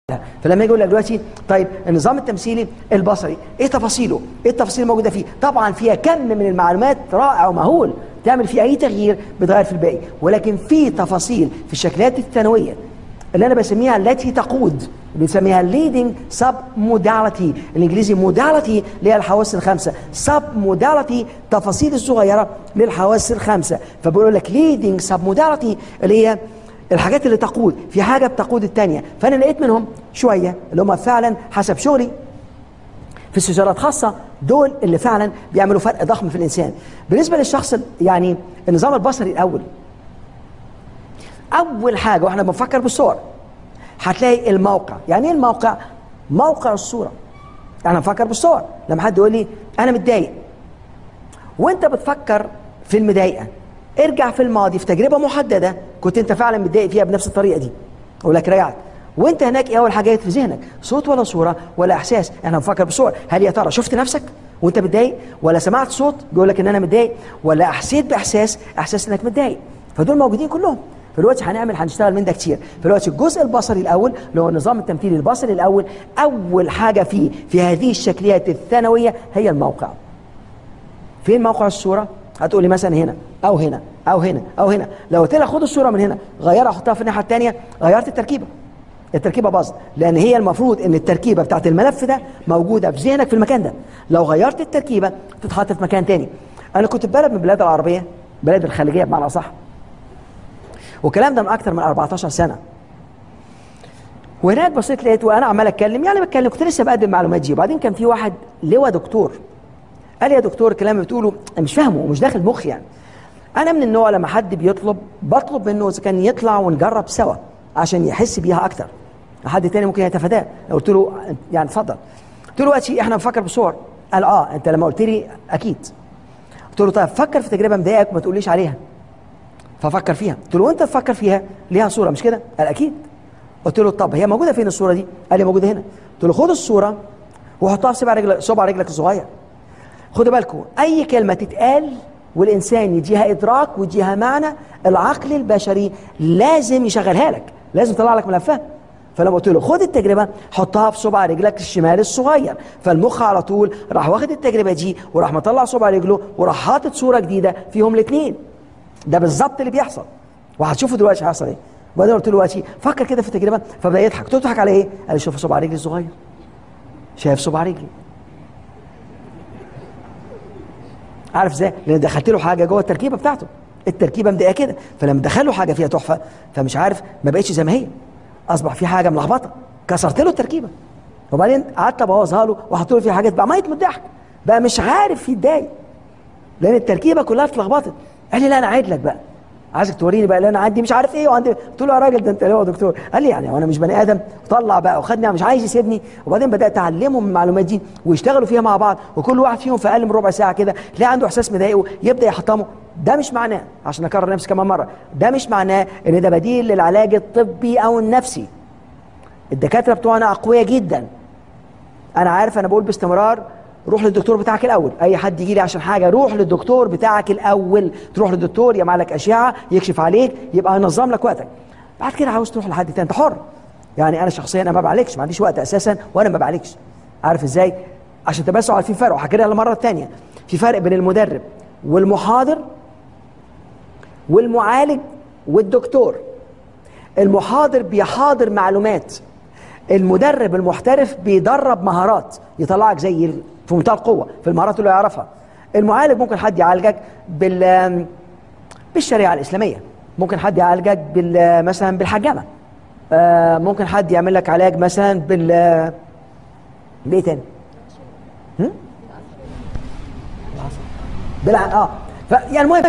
فلما يجي يقول لك دلوقتي طيب النظام التمثيلي البصري ايه تفاصيله ايه التفاصيل الموجوده فيه طبعا فيها كم من المعلومات رائع ومهول تعمل فيه اي تغيير بتغير في الباقي ولكن في تفاصيل في الشكليات الثانويه اللي انا بسميها التي تقود بنسميها leading sub modality الانجليزي modality اللي هي الحواس الخمسه sub modality تفاصيل الصغيره للحواس الخمسه فبقول لك leading sub modality اللي هي الحاجات اللي تقود في حاجه بتقود الثانيه فانا لقيت منهم شويه اللي هم فعلا حسب شغلي في استشارات خاصه دول اللي فعلا بيعملوا فرق ضخم في الانسان بالنسبه للشخص يعني النظام البصري الاول اول حاجه واحنا بنفكر بالصور هتلاقي الموقع يعني ايه الموقع موقع الصوره انا بفكر بالصور لما حد يقول لي انا متضايق وانت بتفكر في المضايقه ارجع في الماضي في تجربه محدده كنت انت فعلا متضايق فيها بنفس الطريقه دي اقول لك رجعت وانت هناك ايه اول حاجه جت في ذهنك صوت ولا صوره ولا احساس احنا بنفكر بصور هل يا ترى شفت نفسك وانت متضايق ولا سمعت صوت بيقول لك ان انا متضايق ولا حسيت باحساس احساس انك متضايق فدول موجودين كلهم فدلوقتي هنعمل هنشتغل من ده كتير فدلوقتي الجزء البصري الاول اللي هو النظام التمثيلي البصري الاول اول حاجه فيه في هذه الشكليات الثانويه هي الموقع فين موقع الصوره هتقولي مثلا هنا او هنا او هنا او هنا لو قلت لك خد الصوره من هنا غيرها حطها في الناحيه الثانيه غيرت التركيبه التركيبه باظت لان هي المفروض ان التركيبه بتاعت الملف ده موجوده في ذهنك في المكان ده لو غيرت التركيبه تتحط في مكان تاني انا كنت في بلد من البلاد العربيه بلد الخليجيه بمعنى اصح والكلام ده من اكتر من 14 سنه وهناك بصيت لقيت وانا عمال اتكلم يعني بتكلم كنت لسه بقدم معلومات دي وبعدين كان في واحد لواء دكتور قال لي يا دكتور الكلام اللي بتقوله أنا مش فاهمه ومش داخل مخي يعني انا من النوع لما حد بيطلب بطلب منه اذا كان يطلع ونجرب سوا عشان يحس بيها اكتر حد تاني ممكن يتفاداه لو قلت له يعني اتفضل قلت له دلوقتي احنا بنفكر بصور قال اه انت لما قلت لي اكيد قلت له طيب فكر في تجربه مضايقك وما تقوليش عليها ففكر فيها قلت له وانت تفكر فيها ليها صوره مش كده قال اكيد قلت له طب هي موجوده فين الصوره دي قال لي موجوده هنا قلت له خد الصوره وحطها في صبع رجلك صبع رجلك الصغير خدوا بالكم اي كلمه تتقال والانسان يديها ادراك ويديها معنى العقل البشري لازم يشغلها لك لازم يطلع لك ملفها فلما قلت له خد التجربه حطها في صبع رجلك الشمال الصغير فالمخ على طول راح واخد التجربه دي وراح مطلع صبع رجله وراح حاطط صوره جديده فيهم الاثنين ده بالظبط اللي بيحصل وهتشوفوا دلوقتي هيحصل ايه وبعدين قلت له دلوقتي فكر كده في التجربه فبدا يضحك قلت له تضحك على ايه؟ قال لي شوف صبع رجلي الصغير شايف صبع رجلي عارف ازاي؟ لان دخلت له حاجه جوه التركيبه بتاعته التركيبه مضايقه كده فلما دخل له حاجه فيها تحفه فمش عارف ما بقتش زي ما هي اصبح في حاجه ملخبطه كسرت له التركيبه وبعدين قعدت ابوظها له وحط له فيها حاجات بقى ميت من الضحك بقى مش عارف يتضايق لان التركيبه كلها اتلخبطت قال لي لا انا عايد لك بقى عايزك توريني بقى اللي انا عندي مش عارف ايه وعندي قلت له يا راجل ده انت ليه يا دكتور قال لي يعني وانا مش بني ادم طلع بقى وخدني مش عايز يسيبني وبعدين بدات اعلمهم المعلومات دي ويشتغلوا فيها مع بعض وكل واحد فيهم في اقل من ربع ساعه كده تلاقي عنده احساس مضايقه يبدا يحطمه ده مش معناه عشان اكرر نفسي كمان مره ده مش معناه ان ده بديل للعلاج الطبي او النفسي الدكاتره بتوعنا اقوياء جدا انا عارف انا بقول باستمرار روح للدكتور بتاعك الاول اي حد يجي لي عشان حاجه روح للدكتور بتاعك الاول تروح للدكتور يعمل لك اشعه يكشف عليك يبقى ينظم لك وقتك بعد كده عاوز تروح لحد تاني انت حر يعني انا شخصيا انا ما بعالجش ما عنديش وقت اساسا وانا ما بعالجش عارف ازاي عشان تبقى عارفين فرق وهحكي لها المره الثانيه في فرق بين المدرب والمحاضر والمعالج والدكتور المحاضر بيحاضر معلومات المدرب المحترف بيدرب مهارات يطلعك زي في منتهى القوه في المهارات اللي يعرفها المعالج ممكن حد يعالجك بال بالشريعه الاسلاميه ممكن حد يعالجك بال مثلا بالحجامه آه ممكن حد يعمل لك علاج مثلا بال بايه تاني؟ هم؟ بالع... اه ف... يعني المهم